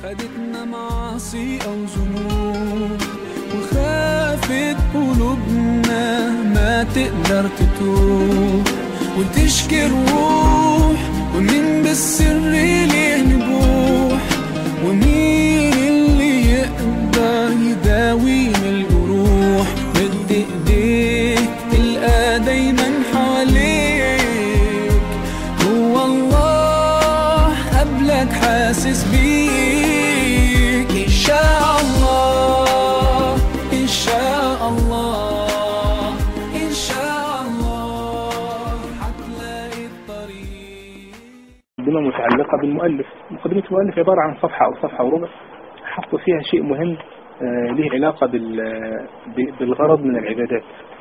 خدتنا معاصي أو ذنوب وخافت قلوبنا ما تقدر تتوب وتشكي الروح ومين بالسر ليه نبوح ومين اللي يقدر يداوينا الجروح مد ايديك تلقى دايما حواليك هو الله قبلك حاسس بيك إن شاء الله إن شاء الله إن شاء الله هتلاقي الطريق مقدمة متعلقة بالمؤلف مقدمة المؤلف عبارة عن صفحة أو صفحة وربع حطوا فيها شيء مهم آه، له علاقة بال- ب- بالغرض من العبادات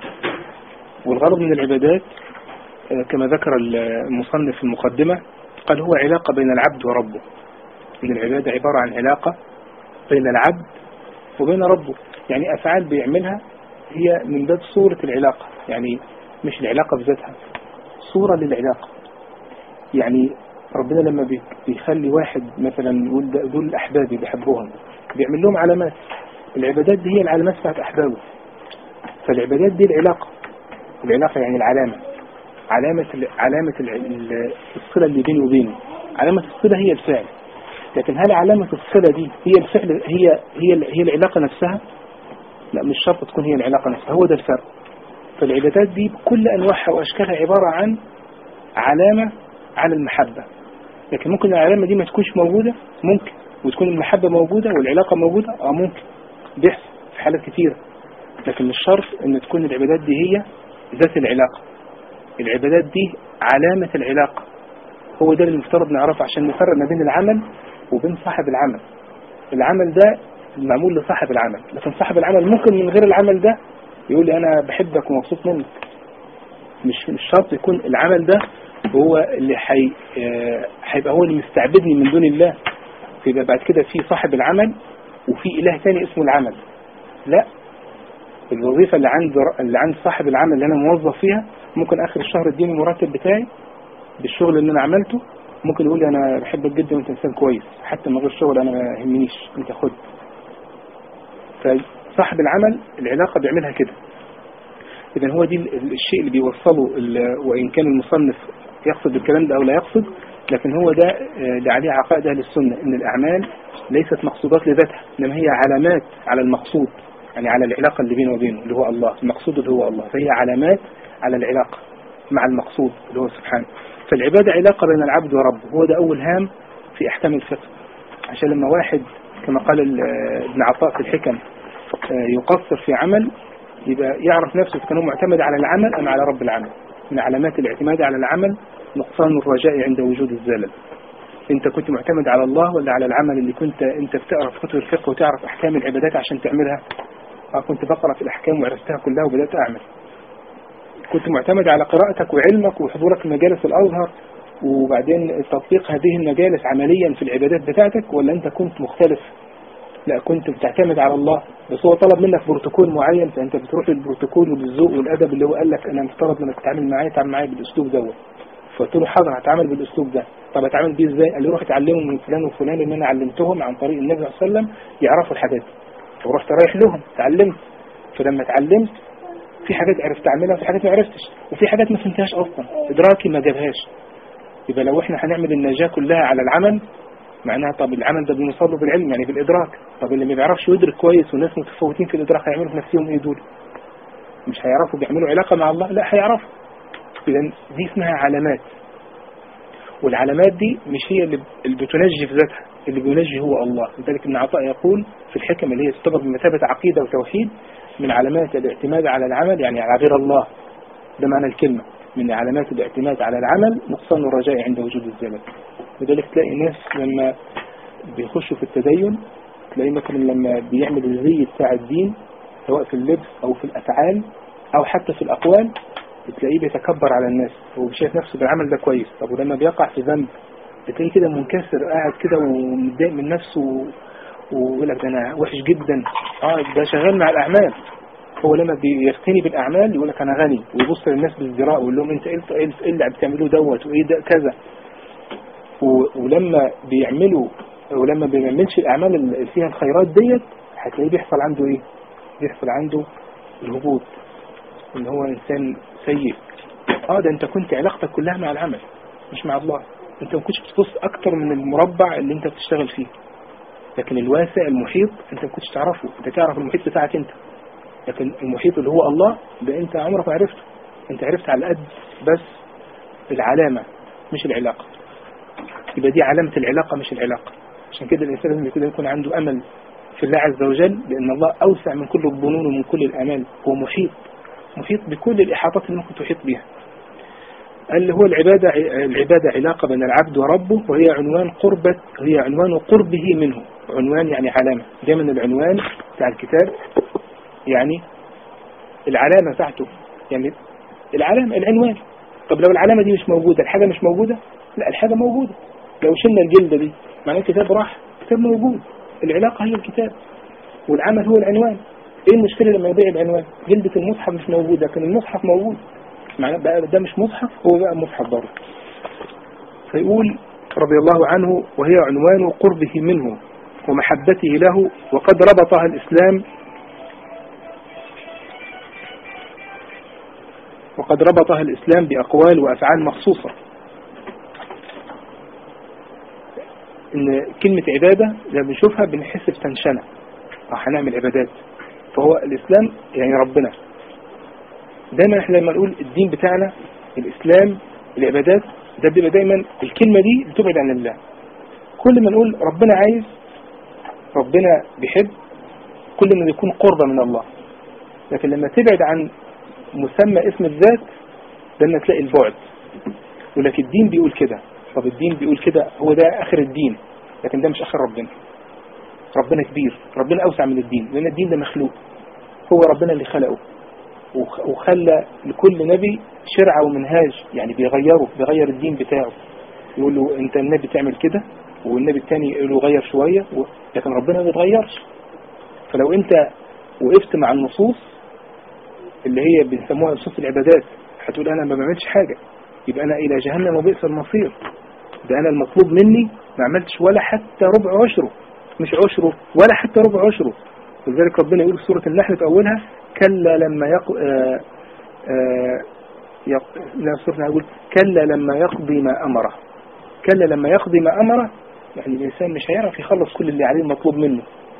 والغرض من العبادات آه، كما ذكر المصنف في المقدمة قال هو علاقة بين العبد وربه إن العبادة عبارة عن علاقة بين العبد وبين ربه يعني أفعال بيعملها هي من باب صورة العلاقة يعني مش العلاقة بذاتها صورة للعلاقة يعني ربنا لما بي- بيخلي واحد مثلا يقول ده- دول أحبابي بحبهم بيعمل لهم علامات العبادات دي هي العلامات بتاعت أحبابه فالعبادات دي العلاقة العلاقة يعني العلامة علامة ال- علامة ال- ال- الصلة اللي بيني وبينه علامة الصلة هي الفعل لكن هل علامة الصلة دي هي الفعل هي هي ال- هي العلاقة نفسها؟ لا مش شرط تكون هي العلاقة نفسها هو ده الفرق فالعبادات دي بكل أنواعها وأشكالها عبارة عن علامة على المحبة لكن ممكن العلامة دي ما تكونش موجودة ممكن وتكون المحبة موجودة والعلاقة موجودة اه ممكن بيحصل في حالات كتيرة لكن مش شرط ان تكون العبادات دي هي ذات العلاقة العبادات دي علامة العلاقة هو ده اللي المفترض نعرفه عشان نفرق ما بين العمل وبين صاحب العمل العمل ده معمول لصاحب العمل لكن صاحب العمل ممكن من غير العمل ده يقول لي انا بحبك ومبسوط منك مش مش شرط يكون العمل ده هو اللي حي... آه، هيبقى هو اللي مستعبدني من دون الله يبقى بعد كده في صاحب العمل وفي اله تاني اسمه العمل لا الوظيفة اللي عند اللي عند صاحب العمل اللي انا موظف فيها ممكن اخر الشهر اديني المرتب بتاعي بالشغل اللي انا عملته ممكن يقول لي انا بحبك جدا وانت انسان كويس حتى من غير شغل انا ما يهمنيش انت خد فصاحب العمل العلاقة بيعملها كده إذا هو دي ال- الشيء اللي بيوصله ال- وإن كان المصنف يقصد الكلام ده أو لا يقصد لكن هو ده آه، اللي عليه عقائد أهل السنة إن الأعمال ليست مقصودات لذاتها إنما هي علامات على المقصود يعني على العلاقة اللي بينه وبينه اللي هو الله المقصود اللي هو الله فهي علامات على العلاقة مع المقصود اللي هو سبحانه فالعبادة علاقة بين العبد وربه هو ده أول هام في أحكام الفقه عشان لما واحد كما قال ال- آه، ابن عطاء في الحكم آه، يقصر في عمل يبقى يعرف نفسه إذا كان هو معتمد على العمل أم على رب العمل من علامات الاعتماد على العمل نقصان الرجاء عند وجود الزلل انت كنت معتمد على الله ولا على العمل اللي كنت انت بتقرا في كتب الفقه وتعرف احكام العبادات عشان تعملها اه كنت بقرا في الاحكام وعرفتها كلها وبدات اعمل كنت معتمد على قراءتك وعلمك وحضورك في مجالس الازهر وبعدين تطبيق هذه المجالس عمليا في العبادات بتاعتك ولا انت كنت مختلف لا كنت بتعتمد على الله بس هو طلب منك بروتوكول معين فانت بتروح للبروتوكول وبالذوق والادب اللي هو قال لك انا مفترض انك تتعامل معايا تعمل معايا بالاسلوب دوت فقلت له حاضر هتعامل بالاسلوب ده طب اتعامل بيه ازاي قال لي روح اتعلمه من فلان وفلان ان انا علمتهم عن طريق النبي صلى الله عليه وسلم يعرفوا الحاجات ورحت رايح لهم اتعلمت فلما اتعلمت في حاجات عرفت اعملها وفي حاجات ما عرفتش وفي حاجات ما فهمتهاش اصلا ادراكي ما جابهاش يبقى لو احنا هنعمل النجاة كلها على العمل معناها طب العمل ده بنوصل له بالعلم يعني بالادراك طب اللي ما بيعرفش يدرك كويس والناس متفوتين في الادراك هيعملوا في نفسهم ايه دول مش هيعرفوا بيعملوا علاقة مع الله لا هيعرفوا اذا دي اسمها علامات والعلامات دي مش هي اللي اللي بتنجي في ذاتها اللي بينجي هو الله لذلك ابن عطاء يقول في الحكم اللي هي تعتبر بمثابة عقيدة وتوحيد من علامات الاعتماد على العمل يعني على غير الله ده معنى الكلمة من علامات الاعتماد على العمل نقصان الرجاء عند وجود الزمن لذلك تلاقي ناس لما بيخشوا في التدين تلاقي مثلا لما بيعمل الزي بتاع الدين سواء في اللبس او في الافعال او حتى في الاقوال بتلاقيه بيتكبر على الناس هو شايف نفسه بالعمل ده كويس طب ولما بيقع في ذنب بتلاقيه كده منكسر قاعد كده ومتضايق من نفسه و- ويقول لك ده انا وحش جدا اه ده شغال مع الاعمال هو لما بيغتني بالاعمال يقول لك انا غني ويبص للناس بالازدراء ويقول لهم انت ايه إيه- إيه اللي بتعملوه دوت وايه ده كذا و- ولما بيعملوا ولما بيعملش الأعمال اللي فيها الخيرات ديت هتلاقيه بيحصل عنده إيه؟ بيحصل عنده الهبوط إن هو إنسان سيء اه ده انت كنت علاقتك كلها مع العمل مش مع الله انت ما كنتش بتبص اكتر من المربع اللي انت بتشتغل فيه لكن الواسع المحيط انت ما كنتش تعرفه انت تعرف المحيط بتاعك انت لكن المحيط اللي هو الله ده انت عمرك ما عرفته انت عرفت على قد بس العلامة مش العلاقة يبقى دي علامة العلاقة مش العلاقة عشان كده الإنسان لازم يكون يكون عنده أمل في الله عز وجل لأن الله أوسع من كل الظنون ومن كل الآمال هو محيط محيط بكل الإحاطات اللي ممكن تحيط بها اللي هو العبادة العبادة علاقة بين العبد وربه وهي عنوان قربة هي عنوان قربه منه عنوان يعني علامة دايما العنوان بتاع الكتاب يعني العلامة بتاعته يعني العلامة العنوان طب لو العلامة دي مش موجودة الحاجة مش موجودة لا الحاجة موجودة لو شلنا الجلدة دي معناه الكتاب راح الكتاب موجود العلاقة هي الكتاب والعمل هو العنوان ايه المشكلة لما يضيع العنوان جلدة المصحف مش موجودة لكن المصحف موجود معناه بقى ده مش مصحف هو بقى مصحف برضه فيقول رضي الله عنه وهي عنوان قربه منه ومحبته له وقد ربطها الإسلام وقد ربطها الإسلام بأقوال وأفعال مخصوصة إن كلمة عبادة لما بنشوفها بنحس بتنشنة أو هنعمل عبادات فهو الإسلام يعني ربنا دايما احنا لما نقول الدين بتاعنا الإسلام العبادات ده بيبقى دايما الكلمة دي بتبعد عن الله كل ما نقول ربنا عايز ربنا بيحب كل ما يكون قربة من الله لكن لما تبعد عن مسمى اسم الذات ده انك تلاقي البعد يقول لك الدين بيقول كده طب الدين بيقول كده هو ده اخر الدين لكن ده مش اخر ربنا ربنا كبير ربنا اوسع من الدين لان الدين ده مخلوق هو ربنا اللي خلقه وخلى لكل نبي شرعة ومنهاج يعني بيغيره بيغير الدين بتاعه يقول له انت النبي تعمل كده والنبي الثاني يقول له غير شوية و... لكن ربنا ما بيتغيرش فلو انت وقفت مع النصوص اللي هي بنسموها نصوص العبادات هتقول انا ما بعملش حاجة يبقى انا الى جهنم وبئس المصير ده انا المطلوب مني ما عملتش ولا حتى ربع عشره مش عشره ولا حتى ربع عشره ولذلك ربنا يقول في سورة النحل في أولها كلا لما يق... آآ آآ يق... لا سورة يقول كلا لما يقضي ما أمره كلا لما يقضي ما أمره يعني الإنسان مش هيعرف يخلص كل اللي عليه المطلوب منه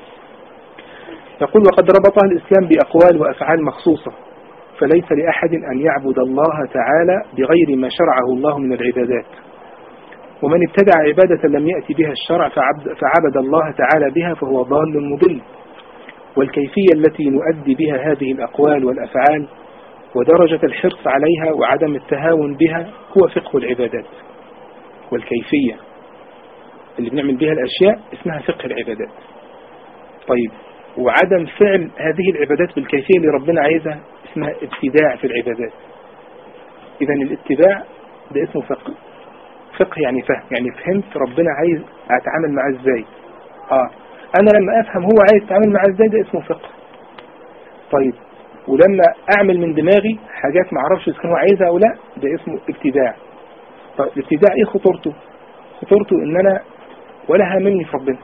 يقول وقد ربطها الإسلام بأقوال وأفعال مخصوصة فليس لأحد أن يعبد الله تعالى بغير ما شرعه الله من العبادات ومن ابتدع عبادة لم يأتي بها الشرع فعبد, فعبد الله تعالى بها فهو ضال مضل والكيفية التي نؤدي بها هذه الأقوال والأفعال ودرجة الحرص عليها وعدم التهاون بها هو فقه العبادات والكيفية اللي بنعمل بها الأشياء اسمها فقه العبادات طيب وعدم فعل هذه العبادات بالكيفية اللي ربنا عايزها اسمها ابتداع في العبادات إذا الاتباع ده اسمه فقه فقه يعني فهم يعني فهمت ربنا عايز أتعامل معاه ازاي اه انا لما افهم هو عايز يتعامل معاه ازاي ده اسمه فقه طيب ولما اعمل من دماغي حاجات ما اعرفش اذا كان هو عايزها او لا ده اسمه ابتداع طيب الابتداع ايه خطورته خطورته ان انا ولا هاممني في ربنا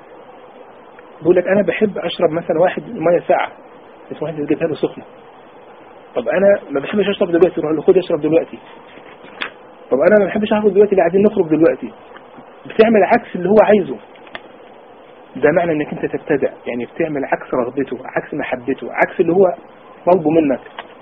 بقول لك انا بحب اشرب مثلا واحد ميه ساقعه بس واحد جابها له سخنه طب انا ما بحبش اشرب دلوقتي روح له خد اشرب دلوقتي طب انا ما بحبش اخرج دلوقتي اللي عايزين نخرج دلوقتي بتعمل عكس اللي هو عايزه ده معنى انك انت تبتدع يعني بتعمل عكس رغبته عكس محبته عكس اللي هو طالبه منك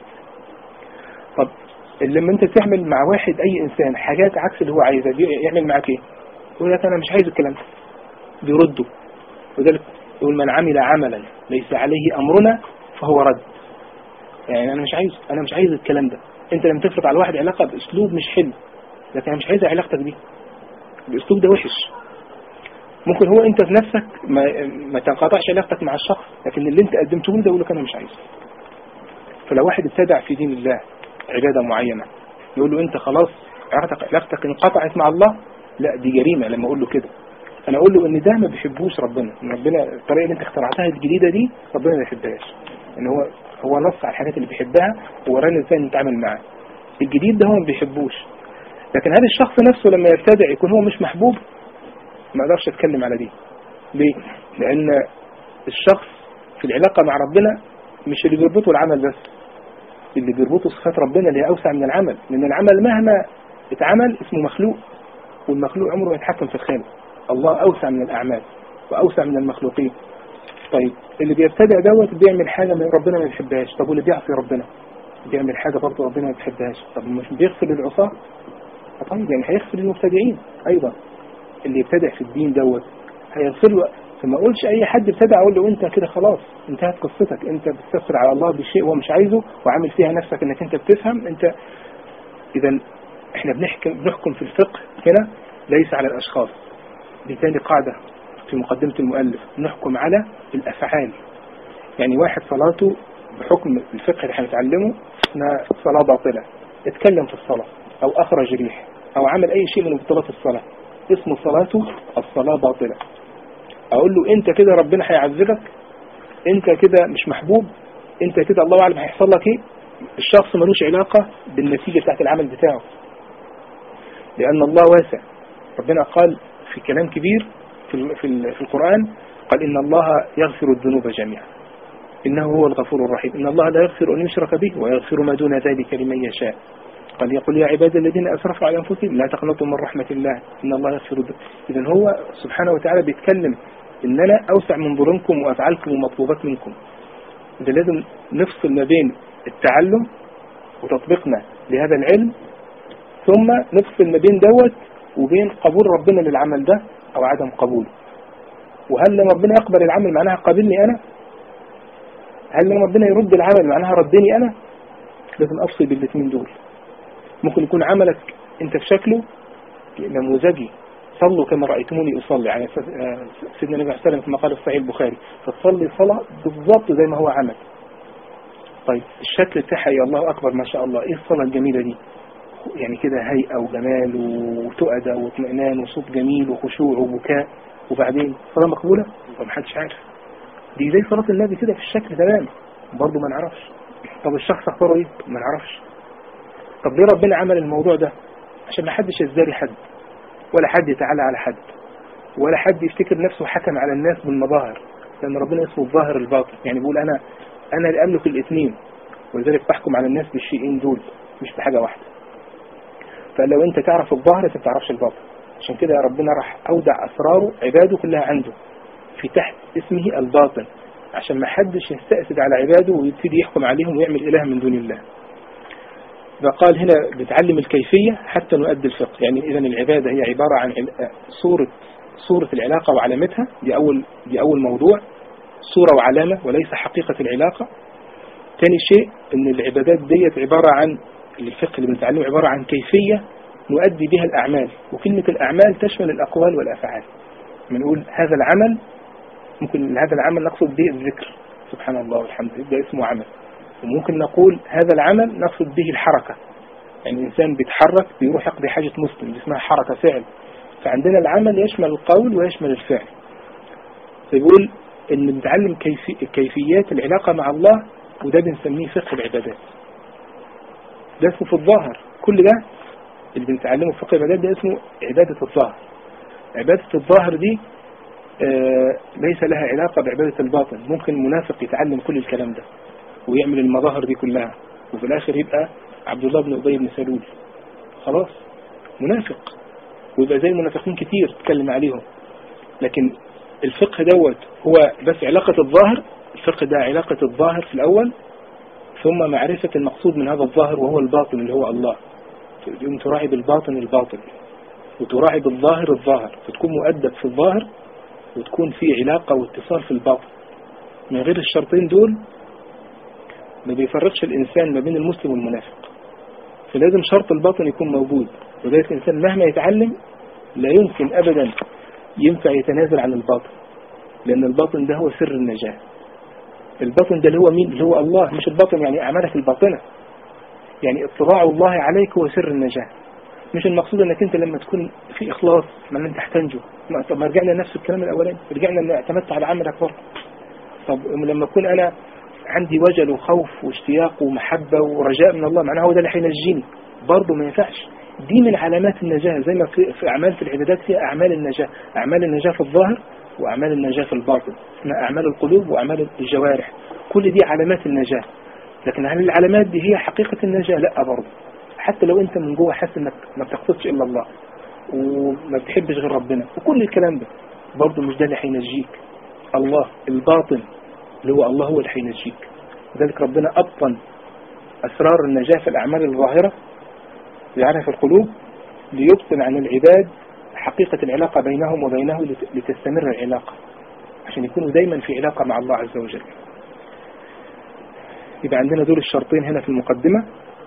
طب لما انت تعمل مع واحد اي انسان حاجات عكس اللي هو عايزها يعمل معاك ايه يقول لك انا مش عايز الكلام ده بيرده وذلك يقول من عمل عملا ليس عليه امرنا فهو رد يعني انا مش عايز انا مش عايز الكلام ده انت لما تفرض على واحد علاقه باسلوب مش حلو لكن انا مش عايز علاقتك دي الاسلوب ده وحش ممكن هو انت في نفسك ما, ما تنقطعش علاقتك مع الشخص لكن اللي انت قدمته له ده يقول لك انا مش عايزه فلو واحد ابتدع في دين الله عبادة معينة يقول له انت خلاص علاقتك انقطعت مع الله لا دي جريمة لما اقول له كده انا اقول له ان ده ما بيحبوش ربنا ان ربنا الطريقة اللي انت اخترعتها الجديدة دي ربنا ما يحبهاش ان هو هو نص على الحاجات اللي بيحبها وورانا ازاي نتعامل معاه الجديد ده هو ما بيحبوش لكن هل الشخص نفسه لما يبتدع يكون هو مش محبوب ما اقدرش اتكلم على دي ليه لان الشخص في العلاقة مع ربنا مش اللي بيربطه العمل بس اللي بيربطه صفات ربنا اللي هي اوسع من العمل لان العمل مهما اتعمل اسمه مخلوق والمخلوق عمره ما يتحكم في الخالق الله اوسع من الاعمال واوسع من المخلوقين طيب اللي بيبتدع دوت بيعمل حاجة ما ربنا ما بيحبهاش طب واللي بيعصي ربنا بيعمل حاجة برضه ربنا ما بيحبهاش طب مش بيغفر للعصاة طيب يعني هيغفر للمبتدعين ايضا اللي يبتدع في الدين دوت هيغفر له فما اقولش اي حد ابتدع اقول له انت كده خلاص انتهت قصتك انت بتستغفر على الله بشيء هو مش عايزه وعامل فيها نفسك انك انت بتفهم انت اذا احنا بنحكم بنحكم في الفقه هنا ليس على الاشخاص دي تاني قاعدة في مقدمة المؤلف نحكم على الافعال يعني واحد صلاته بحكم الفقه اللي هنتعلمه اسمها صلاة باطلة اتكلم في الصلاة او اخرج ريح او عمل اي شيء من مبطلات الصلاة اسم صلاته الصلاة باطلة اقول له انت كده ربنا هيعذبك انت كده مش محبوب انت كده الله اعلم هيحصل لك ايه الشخص ملوش علاقة بالنتيجة بتاعت العمل بتاعه لان الله واسع ربنا قال في كلام كبير في في في القرآن قال ان الله يغفر الذنوب جميعا انه هو الغفور الرحيم ان الله لا يغفر ان يشرك به ويغفر ما دون ذلك لمن يشاء قال يقول يا عبادي الذين أسرفوا على أنفسهم لا تقنطوا من رحمة الله إن الله يغفر الذنوب إذا هو سبحانه وتعالى بيتكلم إن أنا أوسع من ظلمكم وأفعالكم ومطلوبات منكم إذا لازم نفصل ما بين التعلم وتطبيقنا لهذا العلم ثم نفصل ما بين دوت وبين قبول ربنا للعمل ده أو عدم قبوله وهل لما ربنا يقبل العمل معناها قابلني أنا هل لما ربنا يرد العمل معناها ردني أنا لازم أفصل بالاثنين دول ممكن يكون عملك انت في شكله نموذجي صلوا كما رأيتموني أصلي يعني سيدنا النبي عليه وسلم كما قال في صحيح البخاري فتصلي صلاة بالضبط زي ما هو عمل طيب الشكل بتاعها يا الله أكبر ما شاء الله إيه الصلاة الجميلة دي يعني كده هيئة وجمال وتؤدى واطمئنان وصوت جميل وخشوع وبكاء وبعدين صلاة مقبولة ومحدش عارف دي زي صلاة النبي كده في الشكل تمام برضه ما نعرفش طب الشخص اختاره ايه ما نعرفش طب ليه ربنا عمل الموضوع ده عشان ما حدش يزدري حد ولا حد يتعالى على حد ولا حد يفتكر نفسه حكم على الناس بالمظاهر لأن ربنا اسمه الظاهر الباطن يعني بيقول أنا أنا اللي أملك الاثنين ولذلك بحكم على الناس بالشيئين دول مش بحاجة واحدة فلو أنت تعرف الظاهر أنت ما تعرفش الباطن عشان كده ربنا راح أودع أسراره عباده كلها عنده في تحت اسمه الباطن عشان ما حدش يستأسد على عباده ويبتدي يحكم عليهم ويعمل إله من دون الله فقال هنا بتعلم الكيفية حتى نؤدي الفقه يعني إذا العبادة هي عبارة عن صورة صورة العلاقة وعلامتها دي أول دي أول موضوع صورة وعلامة وليس حقيقة العلاقة ثاني شيء أن العبادات ديت عبارة عن الفقه اللي بنتعلمه عبارة عن كيفية نؤدي بها الأعمال وكلمة الأعمال تشمل الأقوال والأفعال بنقول هذا العمل ممكن هذا العمل نقصد به الذكر سبحان الله والحمد لله ده اسمه عمل وممكن نقول هذا العمل نقصد به الحركة يعني الإنسان بيتحرك بيروح يقضي حاجة مسلم دي اسمها حركة فعل فعندنا العمل يشمل القول ويشمل الفعل فيقول ان بنتعلم كيفي كيفيات العلاقة مع الله وده بنسميه فقه العبادات ده اسمه في الظاهر كل ده اللي بنتعلمه في فقه العبادات ده اسمه عبادة الظاهر عبادة الظاهر دي آه ليس لها علاقة بعبادة الباطن ممكن منافق يتعلم كل الكلام ده ويعمل المظاهر دي كلها وفي الآخر يبقى عبد الله بن أبي بن سلول خلاص منافق ويبقى زي المنافقين كتير تتكلم عليهم لكن الفقه دوت هو بس علاقة الظاهر الفقه ده علاقة الظاهر في الأول ثم معرفة المقصود من هذا الظاهر وهو الباطن اللي هو الله تقوم تراعي بالباطن الباطن وتراعي بالظاهر الظاهر فتكون مؤدب في الظاهر وتكون في علاقة واتصال في الباطن من غير الشرطين دول ما بيفرقش الإنسان ما بين المسلم والمنافق فلازم شرط الباطن يكون موجود وذلك الإنسان مهما يتعلم لا يمكن أبدا ينفع يتنازل عن الباطن لأن الباطن ده هو سر النجاة الباطن ده اللي هو مين اللي هو الله مش الباطن يعني أعمالك الباطنة يعني اطلاع الله عليك هو سر النجاة مش المقصود انك انت لما تكون في اخلاص ما انت هتنجو طب ما رجعنا نفس الكلام الاولاني رجعنا ان اعتمدت على عملك برضه طب لما اكون انا عندي وجل وخوف واشتياق ومحبة ورجاء من الله معناها هو ده اللي هينجيني برضه ما ينفعش دي من علامات النجاة زي ما في, في أعمال في العبادات فيها أعمال النجاة أعمال النجاة في الظاهر وأعمال النجاة في الباطن اسمها أعمال القلوب وأعمال الجوارح كل دي علامات النجاة لكن هل العلامات دي هي حقيقة النجاة لا برضه حتى لو انت من جوه حاسس انك ما بتقصدش الا الله وما بتحبش غير ربنا وكل الكلام ده برضه مش ده اللي هينجيك الله الباطن اللي هو الله هو اللي هينجيك لذلك ربنا أبطن أسرار النجاة في الأعمال الظاهرة يعرف القلوب ليبطن عن العباد حقيقة العلاقة بينهم وبينه لتستمر العلاقة عشان يكونوا دايما في علاقة مع الله عز وجل يبقى عندنا دول الشرطين هنا في المقدمة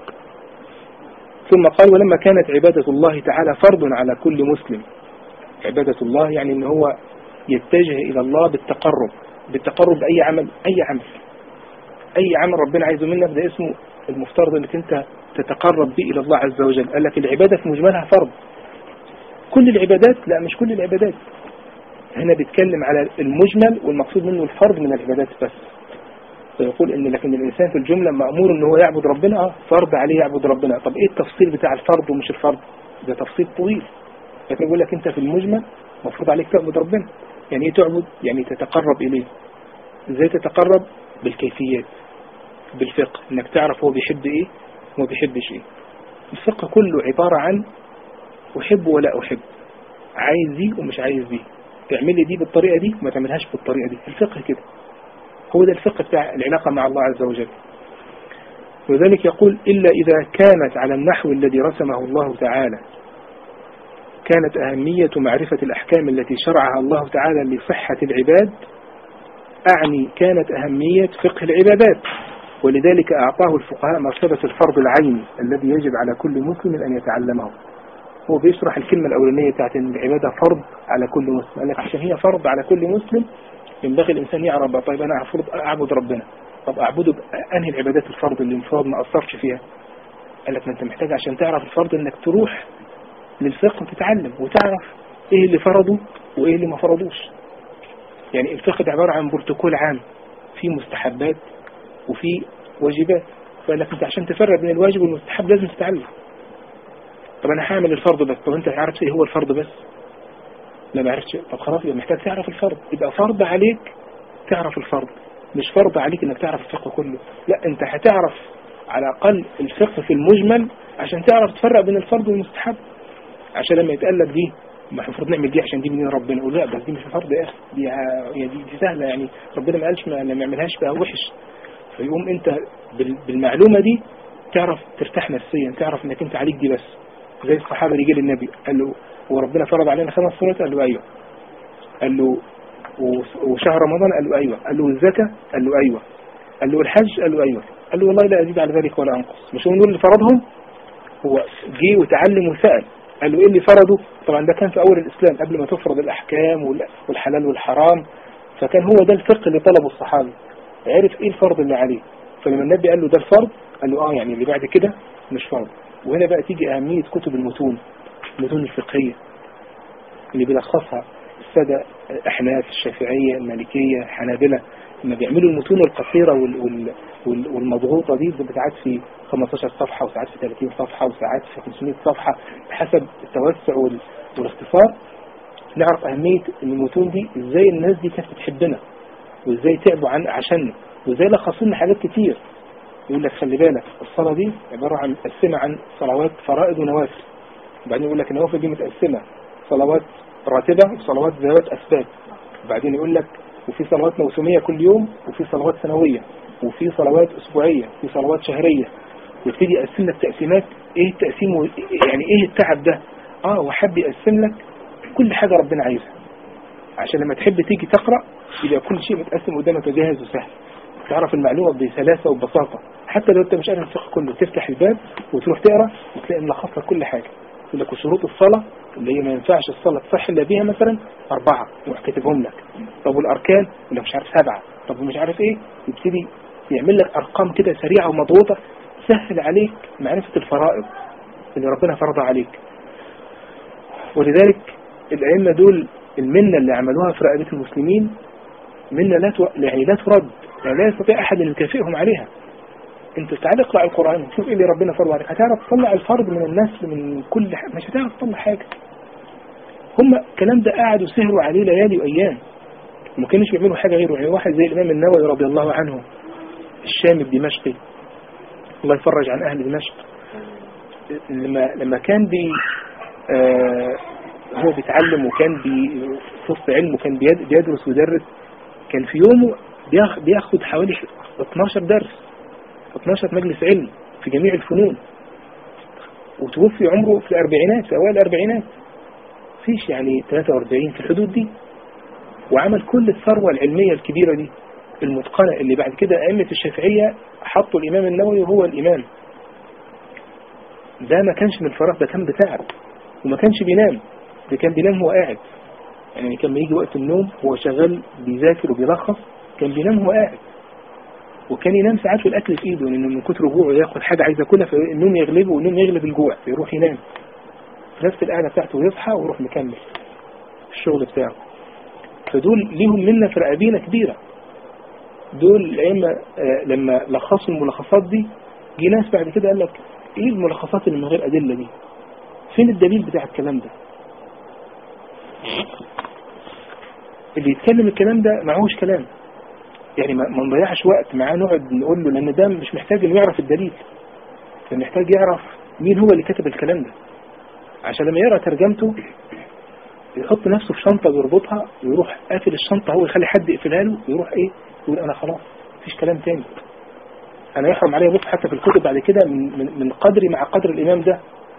ثم قال ولما كانت عبادة الله تعالى فرض على كل مسلم عبادة الله يعني ان هو يتجه الى الله بالتقرب بالتقرب بأي عمل أي عمل أي عمل ربنا عايزه منك ده اسمه المفترض انك انت تتقرب به إلى الله عز وجل قال لك العبادة في مجملها فرض كل العبادات لا مش كل العبادات هنا بيتكلم على المجمل والمقصود منه الفرض من العبادات بس فيقول ان لكن الانسان في الجملة مأمور ان هو يعبد ربنا اه فرض عليه يعبد ربنا طب ايه التفصيل بتاع الفرض ومش الفرض ده تفصيل طويل لكن يقول لك انت في المجمل مفروض عليك تعبد ربنا يعني ايه تعبد يعني تتقرب اليه ازاي تتقرب بالكيفيات بالفقه انك تعرف هو بيحب ايه وما بيحبش ايه الفقه كله عبارة عن احب ولا احب عايز دي ومش عايز دي تعمل لي دي بالطريقة دي وما تعملهاش بالطريقة دي الفقه كده هو ده الفقه بتاع العلاقة مع الله عز وجل وذلك يقول إلا إذا كانت على النحو الذي رسمه الله تعالى كانت أهمية معرفة الأحكام التي شرعها الله تعالى لصحة العباد أعني كانت أهمية فقه العبادات ولذلك أعطاه الفقهاء مرتبة الفرض العيني الذي يجب على كل مسلم أن يتعلمه هو بيشرح الكلمة الأولانية بتاعت أن العبادة فرض على كل مسلم قال لك عشان هي فرض على كل مسلم ينبغي الإنسان يعرف طيب أنا أفرض أعبد ربنا طب أعبده بأنهي العبادات الفرض اللي المفروض ما أثرش فيها قال لك ما أنت محتاج عشان تعرف الفرض أنك تروح للفقه وتتعلم وتعرف إيه اللي فرضه وإيه اللي ما فرضوش يعني الفقه ده عبارة عن بروتوكول عام في مستحبات وفي واجبات فقال لك انت عشان تفرق بين الواجب والمستحب لازم تتعلم طب انا هعمل الفرض بس طب انت عارف ايه هو الفرض بس لا ما عرفتش طب خلاص يبقى محتاج تعرف الفرض يبقى فرض عليك تعرف الفرض مش فرض عليك انك تعرف الفقه كله لا انت هتعرف على الاقل الفقه في المجمل عشان تعرف تفرق بين الفرض والمستحب عشان لما يتقال لك دي ما المفروض نعمل دي عشان دي من ربنا يقول لا بس دي مش فرض يا اخي دي دي, دي سهله يعني ربنا ما قالش ما نعملهاش بقى وحش فيقوم انت بالمعلومه دي تعرف ترتاح نفسيا تعرف انك انت عليك دي بس زي الصحابه اللي جه للنبي قال له هو ربنا فرض علينا خمس صلوات قال له ايوه قال له وشهر رمضان قال له ايوه قال له الزكاه قال له ايوه قال له الحج قال له ايوه قال له والله لا ازيد على ذلك ولا انقص مش هو دول اللي فرضهم هو جه وتعلم وسال قال له ايه اللي فرضه طبعا ده كان في اول الاسلام قبل ما تفرض الاحكام والحلال والحرام فكان هو ده الفقه اللي طلبه الصحابي عرف ايه الفرض اللي عليه فلما النبي قال له ده الفرض قال له اه يعني اللي بعد كده مش فرض وهنا بقى تيجي اهمية كتب المتون المتون الفقهية اللي بيلخصها السادة احناف الشافعية المالكية الحنابلة لما بيعملوا المتون القصيرة وال وال وال والمضغوطة دي بتاعت في 15 صفحة وساعات في 30 صفحة وساعات في 500 صفحة بحسب التوسع والاختصار نعرف أهمية المتون دي ازاي الناس دي كانت بتحبنا وازاي تعبوا عن عشاننا وازاي لخصوا لنا حاجات كتير يقول لك خلي بالك الصلاة دي عبارة عن متقسمة عن صلوات فرائض ونوافل وبعدين يقول لك النوافل دي متقسمة صلوات راتبة وصلوات ذوات أسباب وبعدين يقول لك وفي صلوات موسمية كل يوم وفي صلوات سنوية وفي صلوات أسبوعية وفي صلوات شهرية ويبتدي يقسم لك تقسيمات ايه التقسيم و... يعني ايه التعب ده اه وحب يقسم لك كل حاجة ربنا عايزها عشان لما تحب تيجي تقرأ يبقى كل شيء متقسم قدامك جاهز وسهل تعرف المعلومة بسلاسة وببساطة حتى لو انت مش عارف الفقه كله تفتح الباب وتروح تقرأ وتلاقي ملخص لك كل حاجة يقول لك وشروط الصلاة اللي هي ما ينفعش الصلاة تصح الا بيها مثلا أربعة يروح كاتبهم لك طب والأركان ولا مش عارف سبعة طب ومش عارف ايه يبتدي يعمل لك أرقام كده سريعة ومضغوطة سهل عليك معرفة الفرائض اللي ربنا فرضها عليك ولذلك الأئمة دول المنة اللي عملوها في رقبة المسلمين منة لا تو... يعني لا ترد يعني لا يستطيع أحد أن يكافئهم عليها انت تعال اقرأ القرآن شوف ايه اللي ربنا فرض عليك هتعرف تطلع الفرد من النسل من كل حاجة مش هتعرف تطلع حاجة هم الكلام ده قعدوا سهروا عليه ليالي وايام وما كانوش بيعملوا حاجة غيره يعني واحد زي الامام النووي رضي الله عنه الشام الدمشقي الله يفرج عن اهل دمشق لما لما كان بي آه هو بيتعلم وكان بي في وسط علم وكان بيد- بيدرس ويدرس كان في يومه بياخ- بياخد حوالي 12 درس 12 مجلس علم في جميع الفنون وتوفي عمره في الأربعينات في أوائل الأربعينات فيش يعني 43 في الحدود دي وعمل كل الثروة العلمية الكبيرة دي المتقنة اللي بعد كده أئمة الشافعية حطوا الإمام النووي وهو الإمام ده ما كانش من الفراغ ده كان بتاعب وما كانش بينام ده كان بينام هو قاعد يعني كان يجي وقت النوم هو شغال بيذاكر وبيلخص كان بينام هو قاعد وكان ينام ساعات والاكل في ايده لانه من كتر جوعه ياخد حاجه عايز ياكلها فالنوم يغلبه والنوم يغلب الجوع فيروح ينام في نفس القعده بتاعته ويصحى ويروح مكمل الشغل بتاعه فدول ليهم منا في رقابينا كبيره دول الائمه آه، لما لخصوا الملخصات دي جه ناس بعد كده قال لك ايه الملخصات اللي من غير ادله دي فين الدليل بتاع الكلام ده اللي يتكلم الكلام ده معهوش كلام يعني ما ما نضيعش وقت معاه نقعد نقول له لان ده مش محتاج انه يعرف الدليل ده محتاج يعرف مين هو اللي كتب الكلام ده عشان لما يقرا ترجمته يحط نفسه في شنطه ويربطها ويروح قافل الشنطه هو يخلي حد يقفلها له ويروح ايه يقول انا خلاص مفيش كلام تاني انا يحرم عليا بص حتى في الكتب بعد كده من, من, من قدري مع قدر الامام ده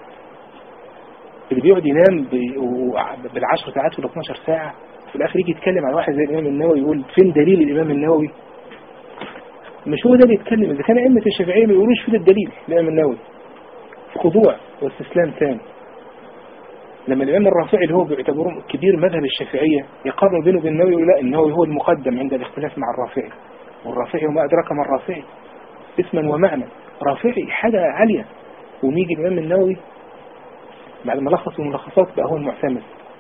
اللي بيقعد ينام ب- وع- بالعشر ساعات ولا 12 ساعة في الآخر يجي يتكلم عن واحد زي الإمام النووي يقول فين دليل الإمام النووي مش هو ده اللي يتكلم إذا كان أئمة الشافعية ما يقولوش فين الدليل الإمام النووي خضوع واستسلام تام لما الإمام الرافعي اللي هو بيعتبره كبير مذهب الشافعية يقارن بينه وبين النووي يقول لا النووي هو المقدم عند الاختلاف مع الرافعي والرافعي وما أدراك ما الرافعي اسما ومعنى رافعي حاجة عالية وميجي الإمام النووي بعد ما لخص الملخصات بقى هو المعتمد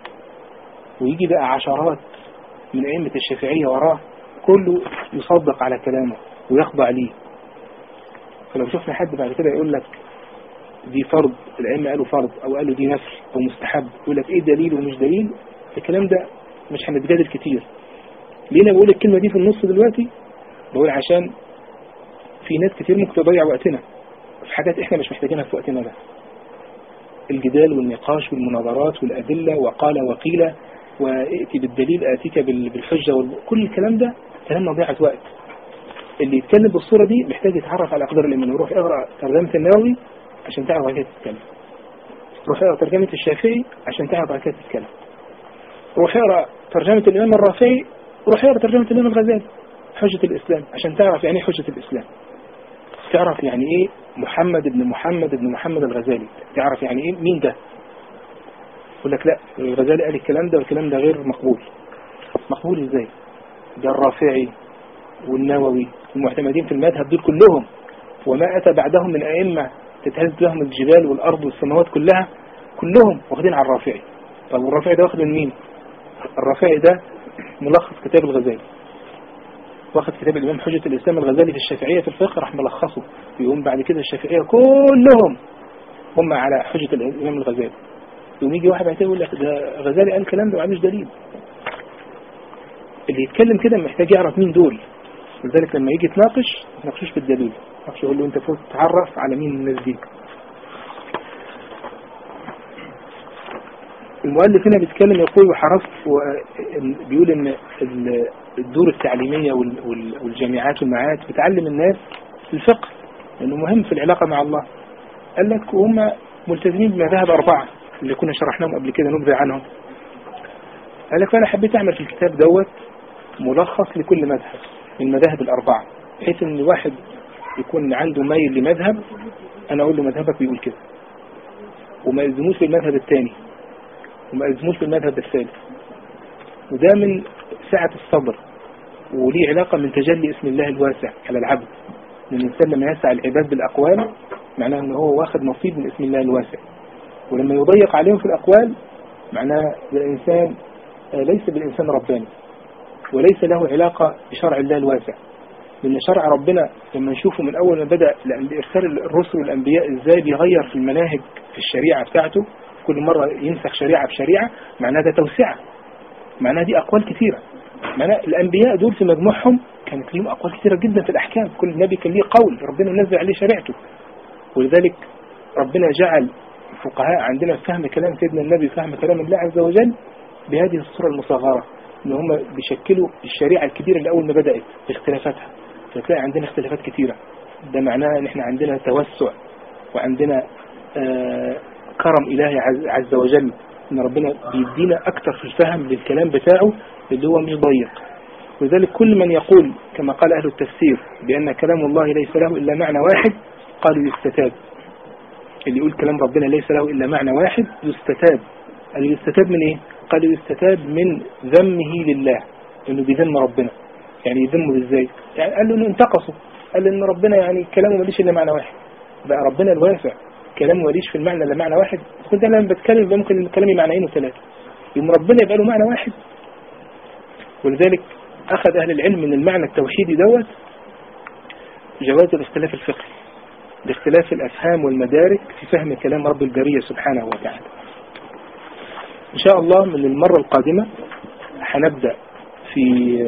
ويجي بقى عشرات من أئمة الشافعية وراه كله يصدق على كلامه ويخضع ليه فلو شفنا حد بعد كده يقول لك دي فرض الأئمة قالوا فرض أو قالوا دي نفل أو مستحب يقول لك إيه دليل ومش دليل الكلام ده مش هنتجادل كتير ليه أنا بقول الكلمة دي في النص دلوقتي بقول عشان في ناس كتير ممكن تضيع وقتنا في حاجات احنا مش محتاجينها في وقتنا ده الجدال والنقاش والمناظرات والأدلة وقال وقيل وائتي بالدليل آتيك بال- بالحجة وال... كل الكلام ده كلام مضيعة وقت اللي يتكلم بالصورة دي محتاج يتعرف على أقدار الإيمان يروح يقرأ ترجمة النووي عشان تعرف على كده تتكلم روح يقرأ ترجمة الشافعي عشان تعرف على كده تتكلم روح يقرأ ترجمة الإمام الرافعي روح يقرأ ترجمة الإمام الغزالي حجة الإسلام عشان تعرف يعني إيه حجة الإسلام تعرف يعني ايه محمد بن محمد بن محمد الغزالي تعرف يعني ايه مين ده يقول لك لا الغزالي قال الكلام ده والكلام ده غير مقبول مقبول ازاي ده الرافعي والنووي المعتمدين في المذهب دول كلهم وما اتى بعدهم من ائمه تتهز لهم الجبال والارض والسماوات كلها كلهم واخدين على الرافعي طب والرافعي ده واخد من مين الرافعي ده ملخص كتاب الغزالي واخد كتاب الإمام حجة الإسلام الغزالي في الشافعية في الفقه راح ملخصه يقوم بعد كده الشافعية كلهم هم على حجة الإمام الغزالي يقوم يجي واحد بعد كده يقول لك ده غزالي قال الكلام ده ومعلوش دليل اللي يتكلم كده محتاج يعرف مين دول لذلك لما يجي يتناقش ما يتناقشوش بالدليل يتناقش يقول له انت فوت تتعرف على مين الناس دي المؤلف هنا بيتكلم يقول وحرصت و- بيقول ان ال- الدور التعليمية وال- وال- والجامعات والمعاهد بتعلم الناس الفقه لانه مهم في العلاقة مع الله قال لك وهم ملتزمين بمذاهب أربعة اللي كنا شرحناهم قبل كده نبذة عنهم قال لك فأنا حبيت أعمل في الكتاب دوت ملخص لكل مذهب من المذاهب الأربعة بحيث إن الواحد يكون عنده ميل لمذهب أنا أقول له مذهبك بيقول كده وما يلزموش بالمذهب الثاني وما يلزموش بالمذهب الثالث وده من سعة الصبر وليه علاقة من تجلي اسم الله الواسع على العبد ان الإنسان لما يسعى العباد بالأقوال معناه أنه هو واخد نصيب من اسم الله الواسع ولما يضيق عليهم في الأقوال معناه الإنسان آه، ليس بالإنسان رباني وليس له علاقة بشرع الله الواسع لأن شرع ربنا لما نشوفه من أول ما بدأ لأن إرسال الرسل والأنبياء إزاي بيغير في المناهج في الشريعة بتاعته كل مرة ينسخ شريعة بشريعة معناه ده توسعة معناه دي أقوال كثيرة معناه الأنبياء دول في مجموعهم كانت لهم أقوال كثيرة جدا في الأحكام كل نبي كان ليه قول ربنا نزل عليه شريعته ولذلك ربنا جعل الفقهاء عندنا فهم كلام سيدنا النبي فهم كلام الله عز وجل بهذه الصورة المصغرة ان هم بيشكلوا الشريعة الكبيرة اللي اول ما بدأت باختلافاتها فتلاقي عندنا اختلافات كثيرة ده معناه ان احنا عندنا توسع وعندنا آه كرم الهي عز, عز وجل ان ربنا بيدينا اكتر في الفهم للكلام بتاعه اللي هو مش ضيق ولذلك كل من يقول كما قال اهل التفسير بان كلام الله ليس له الا معنى واحد قالوا يستتاب اللي يقول كلام ربنا ليس له إلا معنى واحد يستتاب قال يستتاب من إيه؟ قال يستتاب من ذمه لله إنه بيذم ربنا يعني يذمه إزاي؟ يعني قال له إنه انتقصه قال إن ربنا يعني كلامه ماليش إلا معنى واحد بقى ربنا الواسع كلامه ماليش في المعنى إلا معنى واحد كنت أنا لما بتكلم يبقى ممكن كلامي معنيين وثلاثة يوم ربنا يبقى له معنى واحد ولذلك أخذ أهل العلم من المعنى التوحيدي دوت جواز الاختلاف الفقهي باختلاف الأفهام والمدارك في فهم كلام رب البرية سبحانه وتعالى إن شاء الله من المرة القادمة هنبدأ في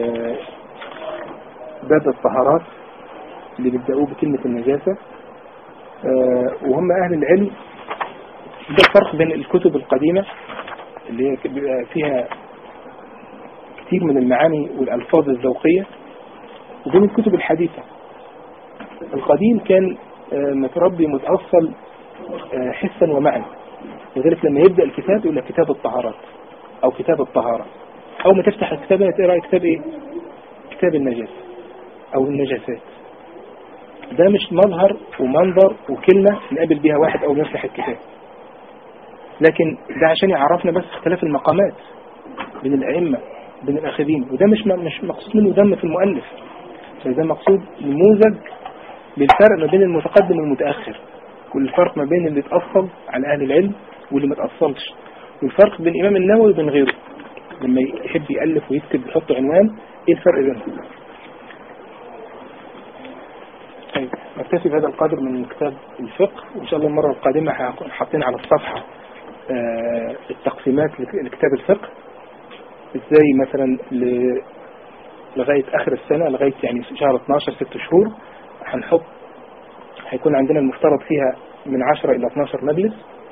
باب الطهارات اللي بيبدأوه بكلمة النجاسة وهم أهل العلم ده الفرق بين الكتب القديمة اللي هي بيبقى فيها كثير من المعاني والألفاظ الذوقية وبين الكتب الحديثة القديم كان متربي متأصل حسا ومعنى لذلك لما يبدأ الكتاب يقول لك كتاب الطهارات أو كتاب الطهارة أو ما تفتح الكتاب تقرأ كتاب إيه كتاب النجاسة أو النجاسات ده مش مظهر ومنظر وكلمة نقابل بيها واحد أو نفتح الكتاب لكن ده عشان يعرفنا بس اختلاف المقامات بين الأئمة بين الأخذين وده مش مش مقصود منه ذم في المؤلف ده مقصود نموذج للفرق ما بين المتقدم والمتأخر كل الفرق ما بين اللي اتأصل على أهل العلم واللي ما اتأصلش والفرق بين الإمام النووي وبين غيره لما يحب يألف ويكتب يحط عنوان ايه الفرق بينهم طيب نكتفي بهذا القدر من كتاب الفقه وإن شاء الله المرة القادمة حاطين على الصفحة آه التقسيمات لكتاب الفقه ازاي مثلا لغاية آخر السنة لغاية يعني شهر 12 ست شهور هنحط هيكون عندنا المفترض فيها من 10 إلى 12 مجلس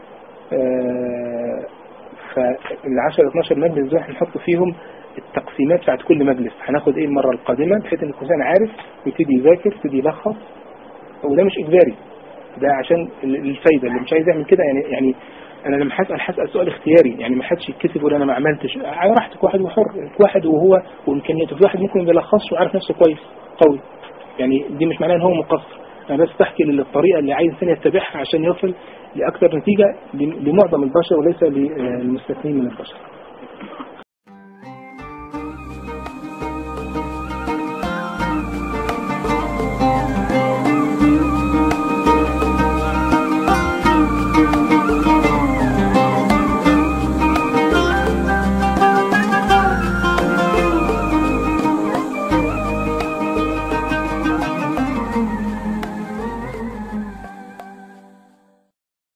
آه فال 10 إلى 12 مجلس دول هنحط فيهم التقسيمات بتاعت كل مجلس هناخد ايه المرة القادمة بحيث ان الانسان عارف ويبتدي يذاكر يبتدي يلخص وده مش اجباري ده عشان الفايدة اللي مش عايز يعمل كده يعني يعني انا لما هسال هسال سؤال اختياري يعني ما حدش يتكسف يقول انا ما عملتش على راحتك واحد وحر واحد وهو وامكانياته في واحد ممكن ما بيلخصش وعارف نفسه كويس قوي يعني دي مش معناها ان هو مقصر انا بس بحكي للطريقه اللي عايز الانسان يتبعها عشان يوصل لاكثر نتيجه لمعظم البشر وليس للمستثنين من البشر